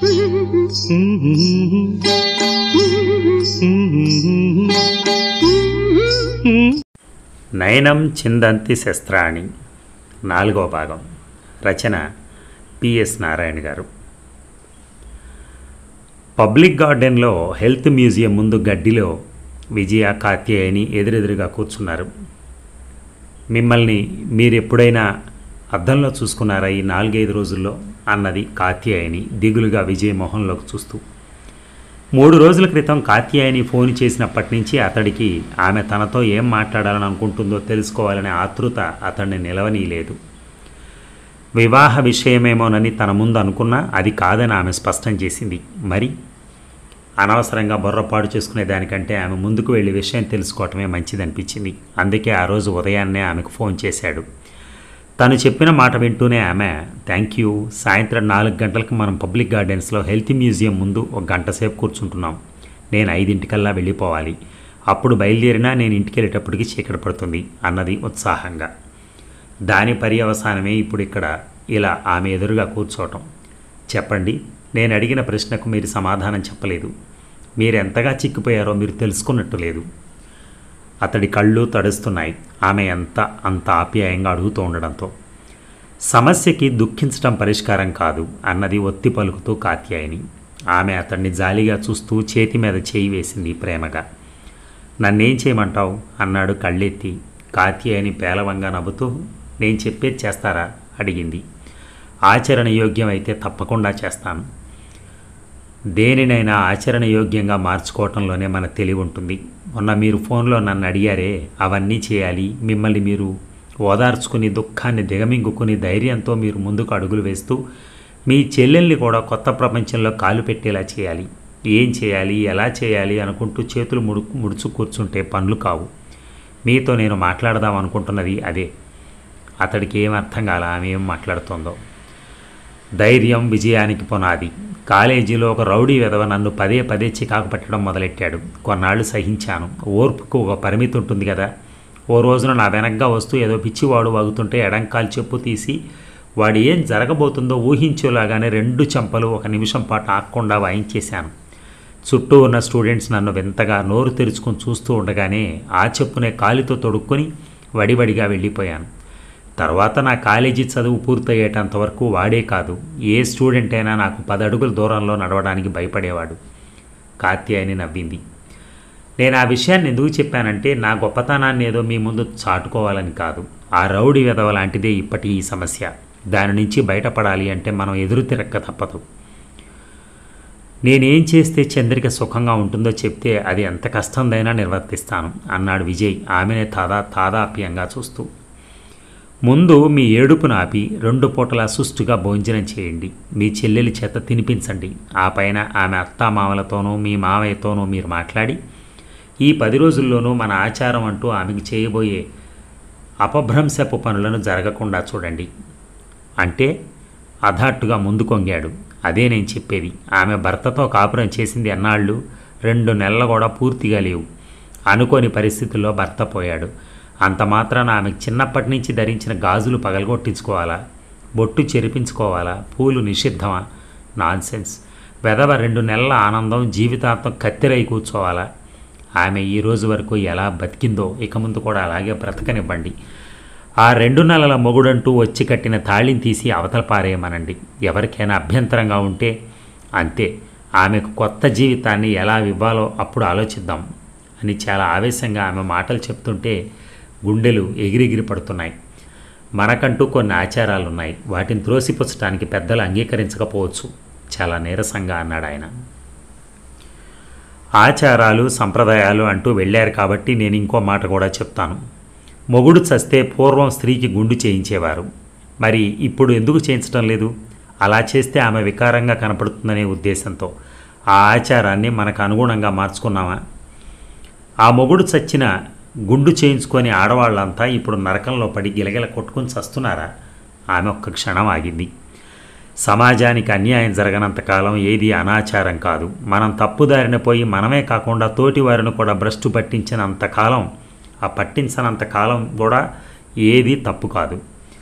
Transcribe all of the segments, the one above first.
నయనం చిందంతి శస్త్రాణి నాలుగో భాగం రచన పిఎస్ నారాయణ గారు పబ్లిక్ గార్డెన్లో హెల్త్ మ్యూజియం ముందు గడ్డిలో విజయ కాత్యాయని ఎదురెదురుగా కూర్చున్నారు మిమ్మల్ని మీరు ఎప్పుడైనా అద్దంలో చూసుకున్నారా ఈ నాలుగైదు రోజుల్లో అన్నది కాత్యాయని దిగులుగా విజయ్ మొహంలోకి చూస్తూ మూడు రోజుల క్రితం కాత్యాయని ఫోన్ చేసినప్పటి నుంచి అతడికి ఆమె తనతో ఏం మాట్లాడాలని అనుకుంటుందో తెలుసుకోవాలనే ఆతృత అతన్ని నిలవనీయలేదు వివాహ విషయమేమోనని తన ముందు అనుకున్నా అది కాదని ఆమె స్పష్టం చేసింది మరి అనవసరంగా బుర్రపాడు చేసుకునే దానికంటే ఆమె ముందుకు వెళ్ళి విషయం తెలుసుకోవటమే మంచిదనిపించింది అందుకే ఆ రోజు ఉదయాన్నే ఆమెకు ఫోన్ చేశాడు తను చెప్పిన మాట వింటూనే ఆమె థ్యాంక్ యూ సాయంత్రం నాలుగు గంటలకు మనం పబ్లిక్ గార్డెన్స్లో హెల్త్ మ్యూజియం ముందు ఒక గంట సేపు కూర్చుంటున్నాం నేను ఐదింటికల్లా వెళ్ళిపోవాలి అప్పుడు బయలుదేరినా నేను ఇంటికి వెళ్ళేటప్పటికి చీకటి పడుతుంది అన్నది ఉత్సాహంగా దాని పర్యవసానమే ఇప్పుడు ఇక్కడ ఇలా ఆమె ఎదురుగా కూర్చోవటం చెప్పండి నేను అడిగిన ప్రశ్నకు మీరు సమాధానం చెప్పలేదు మీరు ఎంతగా చిక్కిపోయారో మీరు తెలుసుకున్నట్టు లేదు అతడి కళ్ళు తడుస్తున్నాయి ఆమె ఎంత అంత ఆప్యాయంగా అడుగుతూ ఉండడంతో సమస్యకి దుఃఖించడం పరిష్కారం కాదు అన్నది ఒత్తి పలుకుతూ కాత్యాయని ఆమె అతన్ని జాలిగా చూస్తూ చేతి మీద చేయి వేసింది ప్రేమగా నన్నేం చేయమంటావు అన్నాడు కళ్ళెత్తి కాత్యాయని పేలవంగా నవ్వుతూ నేను చెప్పేది చేస్తారా అడిగింది ఆచరణ యోగ్యం అయితే తప్పకుండా చేస్తాను దేనినైనా ఆచరణ యోగ్యంగా మార్చుకోవటంలోనే మన తెలివి ఉంటుంది మొన్న మీరు ఫోన్లో నన్ను అడిగారే అవన్నీ చేయాలి మిమ్మల్ని మీరు ఓదార్చుకుని దుఃఖాన్ని దిగమింగుకుని ధైర్యంతో మీరు ముందుకు అడుగులు వేస్తూ మీ చెల్లెల్ని కూడా కొత్త ప్రపంచంలో కాలు పెట్టేలా చేయాలి ఏం చేయాలి ఎలా చేయాలి అనుకుంటూ చేతులు ముడు ముడుచు కూర్చుంటే పనులు కావు మీతో నేను మాట్లాడదాం అనుకుంటున్నది అదే అతడికి ఏం అర్థం కాల ఆమె ఏం మాట్లాడుతోందో ధైర్యం విజయానికి పునాది కాలేజీలో ఒక రౌడీ విధవ నన్ను పదే పదే చికాకు పెట్టడం మొదలెట్టాడు కొన్నాళ్ళు సహించాను ఓర్పుకు ఒక పరిమితి ఉంటుంది కదా ఓ రోజున నా వెనక్గా వస్తూ ఏదో పిచ్చివాడు వాగుతుంటే ఎడంకాలు చెప్పు తీసి వాడు ఏం జరగబోతుందో ఊహించేలాగానే రెండు చెంపలు ఒక నిమిషం పాటు ఆక్కుండా వాయించేశాను చుట్టూ ఉన్న స్టూడెంట్స్ నన్ను వింతగా నోరు తెరుచుకొని చూస్తూ ఉండగానే ఆ చెప్పునే కాలితో తొడుక్కొని వడివడిగా వెళ్ళిపోయాను తర్వాత నా కాలేజీ చదువు పూర్తయ్యేటంత వరకు వాడే కాదు ఏ స్టూడెంట్ అయినా నాకు పది అడుగుల దూరంలో నడవడానికి భయపడేవాడు కాత్యాయని నవ్వింది నేను ఆ విషయాన్ని ఎందుకు చెప్పానంటే నా గొప్పతనాన్ని ఏదో మీ ముందు చాటుకోవాలని కాదు ఆ రౌడీ వెధవ లాంటిదే ఇప్పటి ఈ సమస్య దాని నుంచి బయటపడాలి అంటే మనం ఎదురు తిరక్క తప్పదు నేనేం చేస్తే చంద్రిక సుఖంగా ఉంటుందో చెప్తే అది ఎంత కష్టందైనా నిర్వర్తిస్తాను అన్నాడు విజయ్ ఆమెనే తాదా తాదాప్యంగా చూస్తూ ముందు మీ ఏడుపును ఆపి రెండు పూటల సుష్టుగా భోజనం చేయండి మీ చెల్లెలి చేత తినిపించండి ఆ పైన ఆమె అత్తామామలతోనూ మీ మావయ్యతోనూ మీరు మాట్లాడి ఈ పది రోజుల్లోనూ మన ఆచారం అంటూ ఆమెకి చేయబోయే అపభ్రంశపు పనులను జరగకుండా చూడండి అంటే అధాట్టుగా ముందు కొంగాడు అదే నేను చెప్పేది ఆమె భర్తతో కాపురం చేసింది ఎన్నాళ్ళు రెండు నెలలు కూడా పూర్తిగా లేవు అనుకోని పరిస్థితుల్లో భర్త పోయాడు అంత మాత్రాన ఆమెకు చిన్నప్పటి నుంచి ధరించిన గాజులు పగలగొట్టించుకోవాలా బొట్టు చెరిపించుకోవాలా పూలు నిషిద్ధమా నాన్సెన్స్ వెదవ రెండు నెలల ఆనందం జీవితాంతం కత్తెరై కూర్చోవాలా ఆమె ఈ రోజు వరకు ఎలా బతికిందో ఇక ముందు కూడా అలాగే బ్రతకనివ్వండి ఆ రెండు నెలల మొగుడంటూ వచ్చి కట్టిన తాళిని తీసి అవతల పారేయమనండి ఎవరికైనా అభ్యంతరంగా ఉంటే అంతే ఆమెకు కొత్త జీవితాన్ని ఎలా ఇవ్వాలో అప్పుడు ఆలోచిద్దాం అని చాలా ఆవేశంగా ఆమె మాటలు చెప్తుంటే గుండెలు ఎగిరిగిరి పడుతున్నాయి మనకంటూ కొన్ని ఆచారాలు ఉన్నాయి వాటిని త్రోసిపుచ్చడానికి పెద్దలు అంగీకరించకపోవచ్చు చాలా నీరసంగా అన్నాడు ఆయన ఆచారాలు సంప్రదాయాలు అంటూ వెళ్ళారు కాబట్టి నేను ఇంకో మాట కూడా చెప్తాను మొగుడు చస్తే పూర్వం స్త్రీకి గుండు చేయించేవారు మరి ఇప్పుడు ఎందుకు చేయించడం లేదు అలా చేస్తే ఆమె వికారంగా కనపడుతుందనే ఉద్దేశంతో ఆ ఆచారాన్ని మనకు అనుగుణంగా మార్చుకున్నామా ఆ మొగుడు చచ్చిన గుండు చేయించుకొని ఆడవాళ్ళంతా ఇప్పుడు నరకంలో పడి గిలగిల కొట్టుకుని చస్తున్నారా ఆమె ఒక్క క్షణం ఆగింది సమాజానికి అన్యాయం జరగనంతకాలం ఏది అనాచారం కాదు మనం తప్పుదారిన పోయి మనమే కాకుండా తోటి వారిని కూడా భ్రష్టు పట్టించినంత కాలం ఆ పట్టించనంత కాలం కూడా ఏది తప్పు కాదు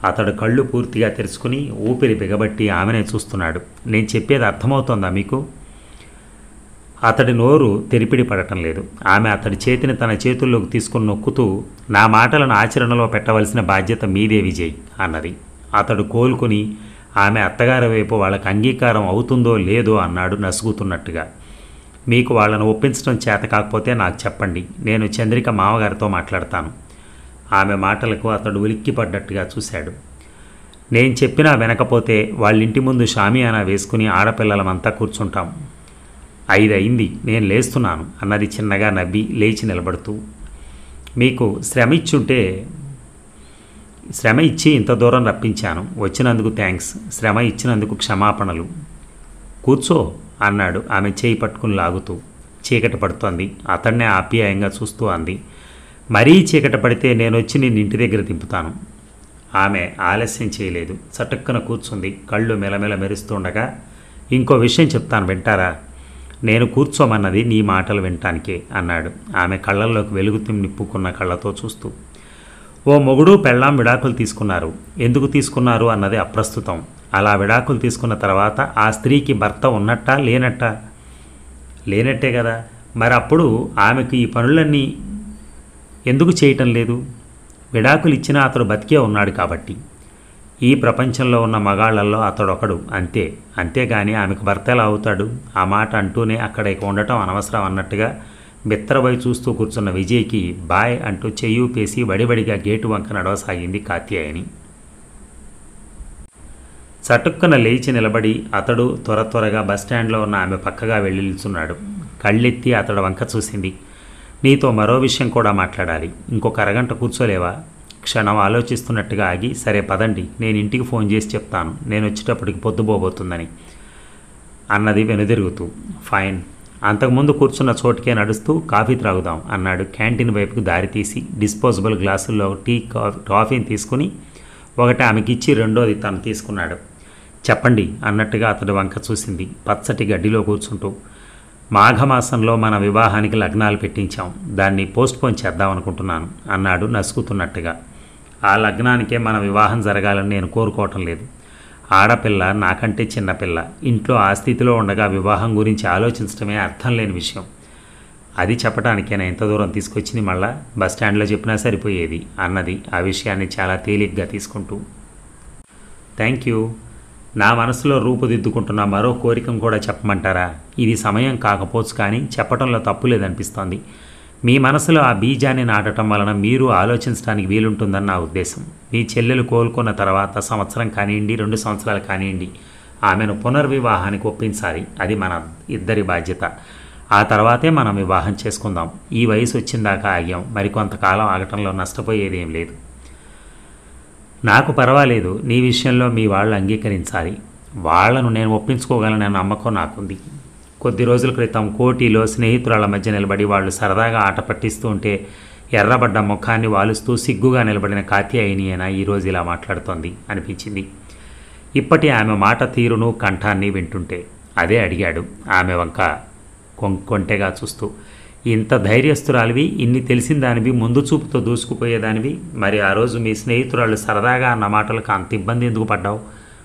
అతడు కళ్ళు పూర్తిగా తెరుచుకుని ఊపిరి బిగబట్టి ఆమెనే చూస్తున్నాడు నేను చెప్పేది అర్థమవుతోందా మీకు అతడి నోరు తెరిపిడి పడటం లేదు ఆమె అతడి చేతిని తన చేతుల్లోకి తీసుకుని నొక్కుతూ నా మాటలను ఆచరణలో పెట్టవలసిన బాధ్యత మీదే విజయ్ అన్నది అతడు కోలుకుని ఆమె అత్తగారి వైపు వాళ్ళకి అంగీకారం అవుతుందో లేదో అన్నాడు నసుగుతున్నట్టుగా మీకు వాళ్ళను ఒప్పించడం చేత కాకపోతే నాకు చెప్పండి నేను చంద్రిక మామగారితో మాట్లాడతాను ఆమె మాటలకు అతడు ఉలిక్కిపడ్డట్టుగా చూశాడు నేను చెప్పినా వినకపోతే వాళ్ళ ఇంటి ముందు షామియానా వేసుకుని ఆడపిల్లలమంతా కూర్చుంటాం ఐదు అయింది నేను లేస్తున్నాను అన్నది చిన్నగా నవ్వి లేచి నిలబడుతూ మీకు శ్రమ ఇచ్చుంటే శ్రమ ఇచ్చి ఇంత దూరం రప్పించాను వచ్చినందుకు థ్యాంక్స్ శ్రమ ఇచ్చినందుకు క్షమాపణలు కూర్చో అన్నాడు ఆమె చేయి పట్టుకుని లాగుతూ చీకటి పడుతోంది అతన్నే ఆప్యాయంగా చూస్తూ అంది మరీ చీకటి పడితే నేను వచ్చి నిన్ను ఇంటి దగ్గర దింపుతాను ఆమె ఆలస్యం చేయలేదు చటుక్కన కూర్చుంది కళ్ళు మెలమెల మెరుస్తుండగా ఇంకో విషయం చెప్తాను వింటారా నేను కూర్చోమన్నది నీ మాటలు వినటానికే అన్నాడు ఆమె కళ్ళల్లోకి వెలుగు నిప్పుకున్న కళ్ళతో చూస్తూ ఓ మొగుడు పెళ్ళాం విడాకులు తీసుకున్నారు ఎందుకు తీసుకున్నారు అన్నది అప్రస్తుతం అలా విడాకులు తీసుకున్న తర్వాత ఆ స్త్రీకి భర్త ఉన్నట్టా లేనట్టా లేనట్టే కదా మరి అప్పుడు ఆమెకు ఈ పనులన్నీ ఎందుకు చేయటం లేదు విడాకులు ఇచ్చినా అతడు బతికే ఉన్నాడు కాబట్టి ఈ ప్రపంచంలో ఉన్న మగాళ్లలో అతడొకడు అంతే అంతేగాని ఆమెకు భర్త ఎలా అవుతాడు ఆ మాట అంటూనే అక్కడ ఇక ఉండటం అనవసరం అన్నట్టుగా బిత్తరబై చూస్తూ కూర్చున్న విజయ్కి బాయ్ అంటూ చెయ్యి పేసి వడివడిగా గేటు వంక నడవసాగింది కాత్యాయని చటుక్కున లేచి నిలబడి అతడు త్వర త్వరగా బస్టాండ్లో ఉన్న ఆమె పక్కగా వెళ్ళి నిల్చున్నాడు కళ్ళెత్తి అతడు వంక చూసింది నీతో మరో విషయం కూడా మాట్లాడాలి ఇంకొక అరగంట కూర్చోలేవా క్షణం ఆలోచిస్తున్నట్టుగా ఆగి సరే పదండి నేను ఇంటికి ఫోన్ చేసి చెప్తాను నేను వచ్చేటప్పటికి పొద్దుపోబోతుందని అన్నది వెనుదిరుగుతూ ఫైన్ అంతకుముందు కూర్చున్న చోటుకే నడుస్తూ కాఫీ త్రాగుదాం అన్నాడు క్యాంటీన్ వైపుకు దారి తీసి డిస్పోజబుల్ గ్లాసుల్లో టీ కాఫీ కాఫీని తీసుకుని ఒకటి ఆమెకిచ్చి రెండోది తను తీసుకున్నాడు చెప్పండి అన్నట్టుగా అతడు వంక చూసింది పచ్చటి గడ్డిలో కూర్చుంటూ మాఘమాసంలో మన వివాహానికి లగ్నాలు పెట్టించాం దాన్ని పోస్ట్పోన్ చేద్దాం అనుకుంటున్నాను అన్నాడు నసుకుతున్నట్టుగా ఆ లగ్నానికే మన వివాహం జరగాలని నేను కోరుకోవటం లేదు ఆడపిల్ల నాకంటే చిన్నపిల్ల ఇంట్లో ఆ స్థితిలో ఉండగా వివాహం గురించి ఆలోచించడమే అర్థం లేని విషయం అది చెప్పడానికేనా ఇంత దూరం తీసుకొచ్చింది మళ్ళా బస్ స్టాండ్లో చెప్పినా సరిపోయేది అన్నది ఆ విషయాన్ని చాలా తేలిగ్గా తీసుకుంటూ థ్యాంక్ యూ నా మనసులో రూపుదిద్దుకుంటున్న మరో కోరికం కూడా చెప్పమంటారా ఇది సమయం కాకపోవచ్చు కానీ చెప్పడంలో తప్పు లేదనిపిస్తోంది మీ మనసులో ఆ బీజాన్ని నాటడం వలన మీరు ఆలోచించడానికి వీలుంటుందని నా ఉద్దేశం మీ చెల్లెలు కోలుకున్న తర్వాత సంవత్సరం కానివ్వండి రెండు సంవత్సరాలు కానివ్వండి ఆమెను పునర్వివాహానికి ఒప్పించాలి అది మన ఇద్దరి బాధ్యత ఆ తర్వాతే మనం వివాహం చేసుకుందాం ఈ వయసు వచ్చిందాకా ఆగాం మరికొంతకాలం ఆగటంలో నష్టపోయేది ఏం లేదు నాకు పర్వాలేదు నీ విషయంలో మీ వాళ్ళు అంగీకరించాలి వాళ్లను నేను ఒప్పించుకోగలననే నమ్మకం నాకుంది కొద్ది రోజుల క్రితం కోటిలో స్నేహితురాల మధ్య నిలబడి వాళ్ళు సరదాగా ఆట పట్టిస్తూ ఉంటే ఎర్రబడ్డ ముఖాన్ని వాలుస్తూ సిగ్గుగా నిలబడిన కాత్యాయనియన ఈరోజు ఇలా మాట్లాడుతోంది అనిపించింది ఇప్పటి ఆమె మాట తీరును కంఠాన్ని వింటుంటే అదే అడిగాడు ఆమె వంక కొం కొంటెగా చూస్తూ ఇంత ధైర్యస్తురాలివి ఇన్ని తెలిసిన దానివి ముందు చూపుతో దూసుకుపోయేదానివి మరి ఆ రోజు మీ స్నేహితురాలు సరదాగా అన్న మాటలకు అంత ఇబ్బంది ఎందుకు పడ్డావు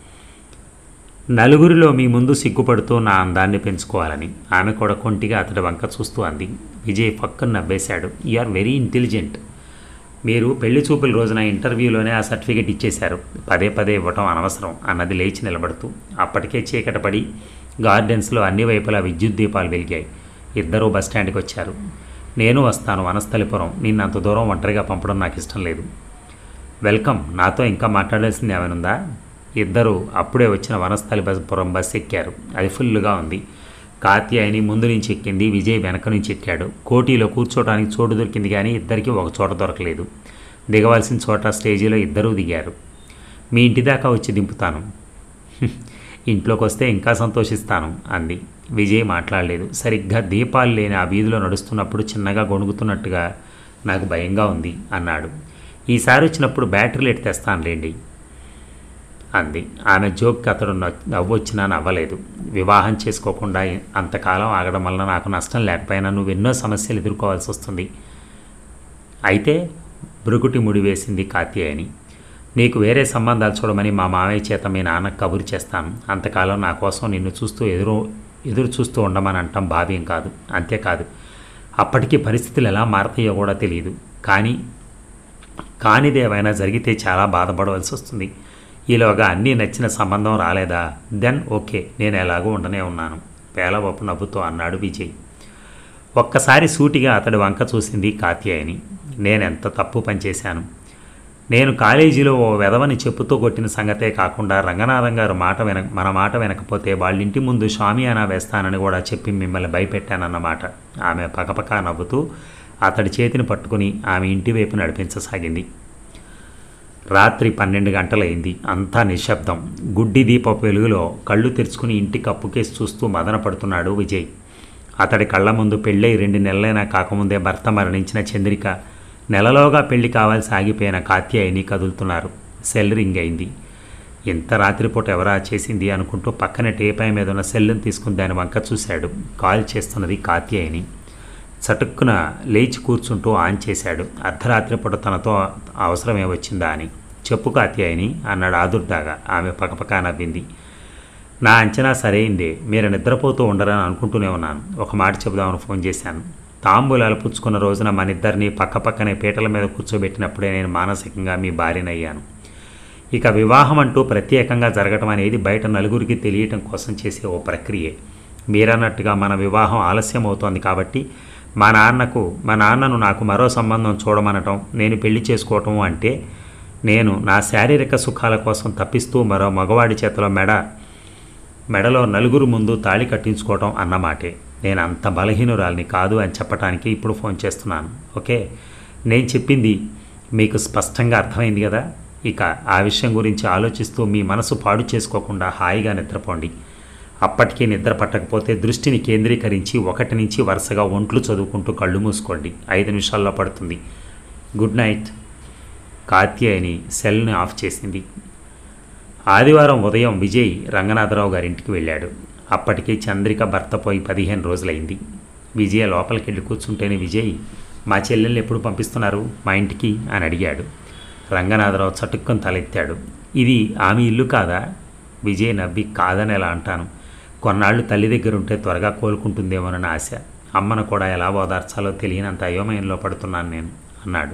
నలుగురిలో మీ ముందు సిగ్గుపడుతూ నా అందాన్ని పెంచుకోవాలని ఆమె కూడా కొంటిగా అతడి వంక చూస్తూ అంది విజయ్ పక్కన నవ్వేశాడు యు ఆర్ వెరీ ఇంటెలిజెంట్ మీరు పెళ్లి చూపుల రోజున ఇంటర్వ్యూలోనే ఆ సర్టిఫికెట్ ఇచ్చేశారు పదే పదే ఇవ్వటం అనవసరం అన్నది లేచి నిలబడుతూ అప్పటికే చీకటపడి గార్డెన్స్లో అన్ని వైపులా విద్యుత్ దీపాలు వెలిగాయి ఇద్దరూ బస్టాండ్కి వచ్చారు నేను వస్తాను వనస్థలిపురం నిన్ను అంత దూరం ఒంటరిగా పంపడం నాకు ఇష్టం లేదు వెల్కమ్ నాతో ఇంకా మాట్లాడాల్సింది ఏమైనా ఇద్దరు అప్పుడే వచ్చిన వనస్థలిపురం బస్ ఎక్కారు అది ఫుల్గా ఉంది కాత్యాయని ముందు నుంచి ఎక్కింది విజయ్ వెనక నుంచి ఎక్కాడు కోటీలో కూర్చోవడానికి చోటు దొరికింది కానీ ఇద్దరికి ఒక చోట దొరకలేదు దిగవలసిన చోట స్టేజీలో ఇద్దరూ దిగారు మీ ఇంటి దాకా వచ్చి దింపుతాను ఇంట్లోకి వస్తే ఇంకా సంతోషిస్తాను అంది విజయ్ మాట్లాడలేదు సరిగ్గా దీపాలు లేని ఆ వీధిలో నడుస్తున్నప్పుడు చిన్నగా గొణుగుతున్నట్టుగా నాకు భయంగా ఉంది అన్నాడు ఈసారి వచ్చినప్పుడు బ్యాటరీలు ఎట్టి తెస్తానులేండి అంది ఆమె జోక్కి అతడు నవ్వొచ్చినా నవ్వలేదు వివాహం చేసుకోకుండా అంతకాలం ఆగడం వలన నాకు నష్టం లేకపోయినా నువ్వు ఎన్నో సమస్యలు ఎదుర్కోవాల్సి వస్తుంది అయితే బ్రుకుటి ముడి వేసింది కాత్యాయని నీకు వేరే సంబంధాలు చూడమని మా మామయ్య చేత మీ నాన్నకు కబురు చేస్తాను అంతకాలం నా కోసం నిన్ను చూస్తూ ఎదురు ఎదురు చూస్తూ ఉండమని అంటాం భావ్యం కాదు అంతేకాదు అప్పటికి పరిస్థితులు ఎలా మారతాయో కూడా తెలియదు కానీ కానిదేవైనా జరిగితే చాలా బాధపడవలసి వస్తుంది ఈలోగా అన్నీ నచ్చిన సంబంధం రాలేదా దెన్ ఓకే నేను ఎలాగో ఉండనే ఉన్నాను పేలవపు నవ్వుతో అన్నాడు విజయ్ ఒక్కసారి సూటిగా అతడి వంక చూసింది కాత్యాయని నేనెంత తప్పు పనిచేశాను నేను కాలేజీలో ఓ వెధవని చెప్పుతూ కొట్టిన సంగతే కాకుండా రంగనాథం గారు మాట విన మన మాట వినకపోతే వాళ్ళ ఇంటి ముందు షామియానా వేస్తానని కూడా చెప్పి మిమ్మల్ని భయపెట్టానన్నమాట ఆమె పకపక నవ్వుతూ అతడి చేతిని పట్టుకుని ఆమె ఇంటి వైపు నడిపించసాగింది రాత్రి పన్నెండు గంటలైంది అంతా నిశ్శబ్దం గుడ్డి దీపపు వెలుగులో కళ్ళు తెరుచుకుని ఇంటి కప్పుకేసి చూస్తూ మదన పడుతున్నాడు విజయ్ అతడి కళ్ళ ముందు పెళ్ళై రెండు నెలలైనా కాకముందే భర్త మరణించిన చంద్రిక నెలలోగా పెళ్లి కావాల్సి ఆగిపోయిన కాత్యాయని కదులుతున్నారు సెల్ రింగ్ అయింది ఎంత రాత్రిపూట ఎవరా చేసింది అనుకుంటూ పక్కన టేపాయి మీద ఉన్న సెల్లును తీసుకుని దాని వంక చూశాడు కాల్ చేస్తున్నది కాత్యాయని చటుక్కున లేచి కూర్చుంటూ ఆన్ చేశాడు అర్ధరాత్రి పూట తనతో అవసరమే వచ్చిందా అని చెప్పు కాత్యాయని అన్నాడు ఆదుర్దాగా ఆమె పకపకా నవ్వింది నా అంచనా సరైందే మీరు నిద్రపోతూ ఉండరని అనుకుంటూనే ఉన్నాను ఒక మాట చెబుదామని ఫోన్ చేశాను తాంబూలాలు పుచ్చుకున్న రోజున మన ఇద్దరిని పక్కపక్కనే పీటల మీద కూర్చోబెట్టినప్పుడే నేను మానసికంగా మీ భార్యనయ్యాను ఇక వివాహం అంటూ ప్రత్యేకంగా జరగటం అనేది బయట నలుగురికి తెలియటం కోసం చేసే ఓ ప్రక్రియే మీరన్నట్టుగా మన వివాహం ఆలస్యం అవుతోంది కాబట్టి మా నాన్నకు మా నాన్నను నాకు మరో సంబంధం చూడమనటం నేను పెళ్లి చేసుకోవటం అంటే నేను నా శారీరక సుఖాల కోసం తప్పిస్తూ మరో మగవాడి చేతిలో మెడ మెడలో నలుగురు ముందు తాళి కట్టించుకోవటం అన్నమాటే నేను అంత బలహీనురాలిని కాదు అని చెప్పడానికి ఇప్పుడు ఫోన్ చేస్తున్నాను ఓకే నేను చెప్పింది మీకు స్పష్టంగా అర్థమైంది కదా ఇక ఆ విషయం గురించి ఆలోచిస్తూ మీ మనసు పాడు చేసుకోకుండా హాయిగా నిద్రపోండి అప్పటికీ నిద్ర పట్టకపోతే దృష్టిని కేంద్రీకరించి ఒకటి నుంచి వరుసగా ఒంట్లు చదువుకుంటూ కళ్ళు మూసుకోండి ఐదు నిమిషాల్లో పడుతుంది గుడ్ నైట్ కాత్యాయని సెల్ని ఆఫ్ చేసింది ఆదివారం ఉదయం విజయ్ రంగనాథరావు గారింటికి వెళ్ళాడు అప్పటికి చంద్రిక భర్త పోయి పదిహేను రోజులైంది విజయ లోపలికి వెళ్ళి కూర్చుంటేనే విజయ్ మా చెల్లెల్ని ఎప్పుడు పంపిస్తున్నారు మా ఇంటికి అని అడిగాడు రంగనాథరావు చటుక్కుని తలెత్తాడు ఇది ఆమె ఇల్లు కాదా విజయ్ నవ్వి కాదని ఎలా అంటాను కొన్నాళ్ళు తల్లి దగ్గర ఉంటే త్వరగా కోలుకుంటుందేమోనని ఆశ అమ్మను కూడా ఎలా ఓదార్చాలో తెలియనంత అయోమయంలో పడుతున్నాను నేను అన్నాడు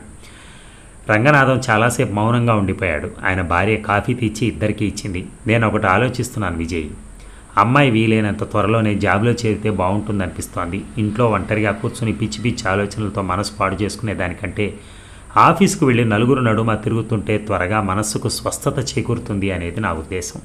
రంగనాథం చాలాసేపు మౌనంగా ఉండిపోయాడు ఆయన భార్య కాఫీ తెచ్చి ఇద్దరికీ ఇచ్చింది నేను ఒకటి ఆలోచిస్తున్నాను విజయ్ అమ్మాయి వీలైనంత త్వరలోనే జాబ్లో చేరితే బాగుంటుందనిపిస్తోంది ఇంట్లో ఒంటరిగా కూర్చుని పిచ్చి పిచ్చి ఆలోచనలతో మనసు పాడు చేసుకునే దానికంటే ఆఫీస్కు వెళ్ళి నలుగురు నడుమ తిరుగుతుంటే త్వరగా మనస్సుకు స్వస్థత చేకూరుతుంది అనేది నా ఉద్దేశం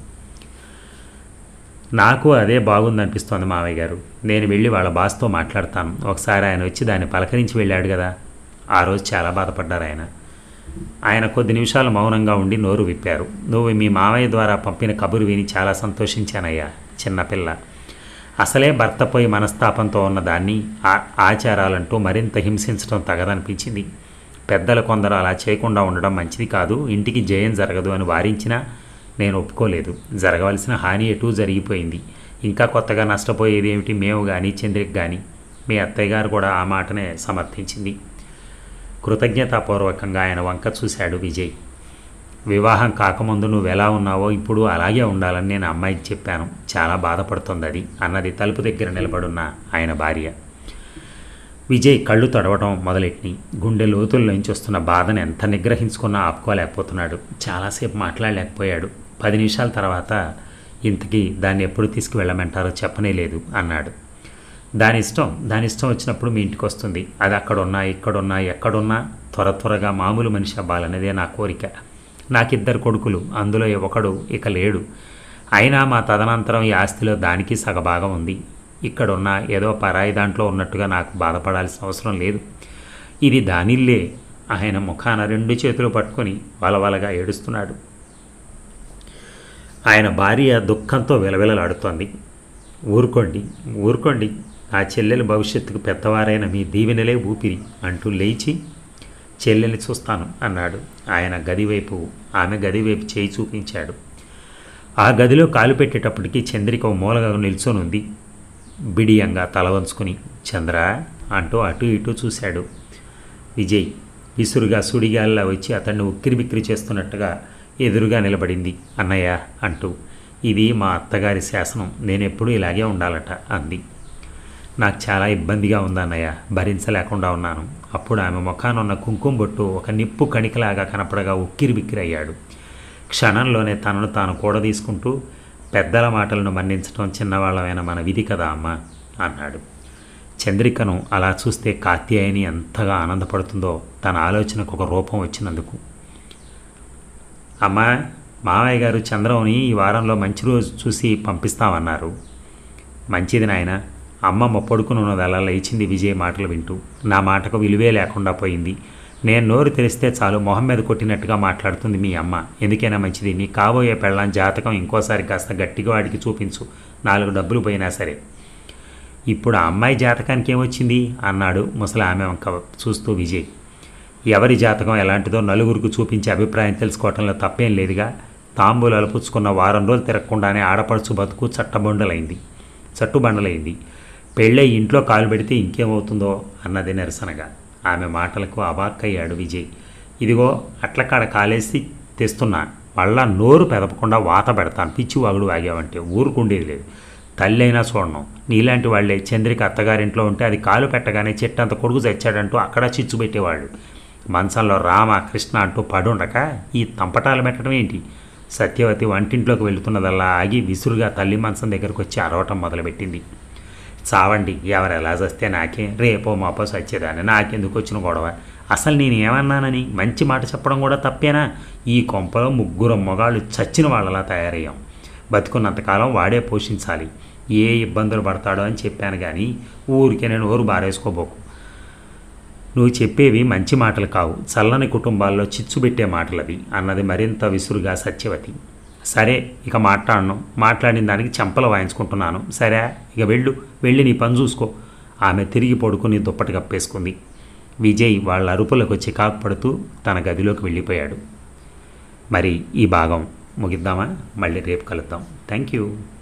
నాకు అదే బాగుందనిపిస్తోంది మావయ్య గారు నేను వెళ్ళి వాళ్ళ బాస్తో మాట్లాడతాను ఒకసారి ఆయన వచ్చి దాన్ని పలకరించి వెళ్ళాడు కదా ఆ రోజు చాలా బాధపడ్డారు ఆయన ఆయన కొద్ది నిమిషాలు మౌనంగా ఉండి నోరు విప్పారు నువ్వు మీ మామయ్య ద్వారా పంపిన కబురు విని చాలా సంతోషించానయ్యా చిన్నపిల్ల అసలే భర్త పోయి మనస్తాపంతో ఉన్న దాన్ని ఆ- ఆచారాలంటూ మరింత హింసించడం తగదనిపించింది పెద్దలు కొందరు అలా చేయకుండా ఉండడం మంచిది కాదు ఇంటికి జయం జరగదు అని వారించినా నేను ఒప్పుకోలేదు జరగవలసిన హాని ఎటూ జరిగిపోయింది ఇంకా కొత్తగా నష్టపోయేది ఏమిటి మేము కానీ చంద్రిక్ కానీ మీ అత్తయ్య గారు కూడా ఆ మాటనే సమర్థించింది కృతజ్ఞతాపూర్వకంగా ఆయన వంక చూశాడు విజయ్ వివాహం కాకముందు నువ్వు ఎలా ఉన్నావో ఇప్పుడు అలాగే ఉండాలని నేను అమ్మాయికి చెప్పాను చాలా బాధపడుతుంది అది అన్నది తలుపు దగ్గర నిలబడున్న ఆయన భార్య విజయ్ కళ్ళు తడవడం మొదలెట్టి గుండె లోతుల్లోంచి వస్తున్న బాధను ఎంత నిగ్రహించుకున్నా ఆపుకోలేకపోతున్నాడు చాలాసేపు మాట్లాడలేకపోయాడు పది నిమిషాల తర్వాత ఇంతకీ దాన్ని ఎప్పుడు తీసుకువెళ్ళమంటారో చెప్పనే లేదు అన్నాడు దాని ఇష్టం దాని ఇష్టం వచ్చినప్పుడు మీ ఇంటికి వస్తుంది అది అక్కడున్నా ఇక్కడున్నా ఎక్కడున్నా త్వర త్వరగా మామూలు మనిషి అవ్వాలనేదే నా కోరిక నాకిద్దరు కొడుకులు అందులో ఒకడు ఇక లేడు అయినా మా తదనంతరం ఈ ఆస్తిలో దానికి సగభాగం ఉంది ఇక్కడున్న ఏదో పరాయి దాంట్లో ఉన్నట్టుగా నాకు బాధపడాల్సిన అవసరం లేదు ఇది దానిల్లే ఆయన ముఖాన రెండు చేతులు పట్టుకొని వలవలగా ఏడుస్తున్నాడు ఆయన భార్య దుఃఖంతో విలవిలలాడుతోంది ఊరుకోండి ఊరుకోండి ఆ చెల్లెల భవిష్యత్తుకు పెద్దవారైన మీ దీవెనలే ఊపిరి అంటూ లేచి చెల్లెల్ని చూస్తాను అన్నాడు ఆయన గది వైపు ఆమె గది వైపు చేయి చూపించాడు ఆ గదిలో కాలు పెట్టేటప్పటికి చంద్రిక ఓ మూలగా నిల్చొని ఉంది బిడియంగా తల వంచుకుని చంద్ర అంటూ అటు ఇటు చూశాడు విజయ్ విసురుగా సుడిగాల్లా వచ్చి అతన్ని ఉక్కిరి బిక్కిరి చేస్తున్నట్టుగా ఎదురుగా నిలబడింది అన్నయ్య అంటూ ఇది మా అత్తగారి శాసనం నేనెప్పుడూ ఇలాగే ఉండాలట అంది నాకు చాలా ఇబ్బందిగా ఉంది అన్నయ్య భరించలేకుండా ఉన్నాను అప్పుడు ఆమె ముఖానున్న కుంకుమ బొట్టు ఒక నిప్పు కణికలాగా కనపడగా ఉక్కిరి బిక్కిరయ్యాడు క్షణంలోనే తనను తాను కూడా తీసుకుంటూ పెద్దల మాటలను మన్నించడం చిన్నవాళ్ళమైన మన విధి కదా అమ్మ అన్నాడు చంద్రికను అలా చూస్తే కాత్యాయని ఎంతగా ఆనందపడుతుందో తన ఆలోచనకు ఒక రూపం వచ్చినందుకు అమ్మా మామయ్య గారు చంద్రంని ఈ వారంలో మంచి రోజు చూసి పంపిస్తామన్నారు మంచిది నాయన అమ్మమ్మ పడుకుని ఉన్నదలా లేచింది విజయ్ మాటలు వింటూ నా మాటకు విలువే లేకుండా పోయింది నేను నోరు తెరిస్తే చాలు మొహం మీద కొట్టినట్టుగా మాట్లాడుతుంది మీ అమ్మ ఎందుకైనా మంచిది నీ కాబోయే పెళ్ళాం జాతకం ఇంకోసారి కాస్త గట్టిగా వాడికి చూపించు నాలుగు డబ్బులు పోయినా సరే ఇప్పుడు ఆ అమ్మాయి జాతకానికి ఏమొచ్చింది అన్నాడు ముసలి ఆమె వంక చూస్తూ విజయ్ ఎవరి జాతకం ఎలాంటిదో నలుగురికి చూపించే అభిప్రాయం తెలుసుకోవటంలో తప్పేం లేదుగా తాంబూలాలు పుచ్చుకున్న వారం రోజులు తిరగకుండానే ఆడపడుచు బతుకు చట్టబండలైంది చట్టుబండలైంది పెళ్ళై ఇంట్లో కాలు పెడితే ఇంకేమవుతుందో అన్నది నిరసనగా ఆమె మాటలకు అవాక్కయ్యాడు విజయ్ ఇదిగో అట్లకాడ కాలేసి తెస్తున్నా మళ్ళా నోరు పెదపకుండా వాత పెడతాను పిచ్చి వాగుడు వాగావంటే ఊరుకుండేది లేదు తల్లి అయినా చూడను నీలాంటి వాళ్ళే చంద్రిక అత్తగారింట్లో ఉంటే అది కాలు పెట్టగానే చెట్టు అంత కొడుకు చచ్చాడంటూ అక్కడ చిచ్చు పెట్టేవాళ్ళు మంచంలో రామ కృష్ణ అంటూ పడుండక ఈ తంపటాలు పెట్టడం ఏంటి సత్యవతి వంటింట్లోకి వెళుతున్నదల్లా ఆగి విసురుగా తల్లి మంచం దగ్గరకు వచ్చి అరవటం మొదలుపెట్టింది చావండి ఎవరు ఎలా చస్తే నాకే రేపో మాపో సచ్చేదాన్ని నాకెందుకు వచ్చిన గొడవ అసలు నేను ఏమన్నానని మంచి మాట చెప్పడం కూడా తప్పేనా ఈ కొంపలో ముగ్గురు మొగాళ్ళు చచ్చిన వాళ్ళలా తయారయ్యాం బతుకున్నంతకాలం వాడే పోషించాలి ఏ ఇబ్బందులు పడతాడో అని చెప్పాను కానీ ఊరికే నేను ఊరు బారేసుకోబోకు నువ్వు చెప్పేవి మంచి మాటలు కావు చల్లని కుటుంబాల్లో చిచ్చు పెట్టే మాటలవి అన్నది మరింత విసురుగా సత్యవతి సరే ఇక మాట్లాడను మాట్లాడిన దానికి చెంపలు వాయించుకుంటున్నాను సరే ఇక వెళ్ళు వెళ్ళి నీ పని చూసుకో ఆమె తిరిగి పడుకుని దుప్పటి కప్పేసుకుంది విజయ్ వాళ్ళ అరుపులకు చికాకు పడుతూ తన గదిలోకి వెళ్ళిపోయాడు మరి ఈ భాగం ముగిద్దామా మళ్ళీ రేపు కలుద్దాం థ్యాంక్ యూ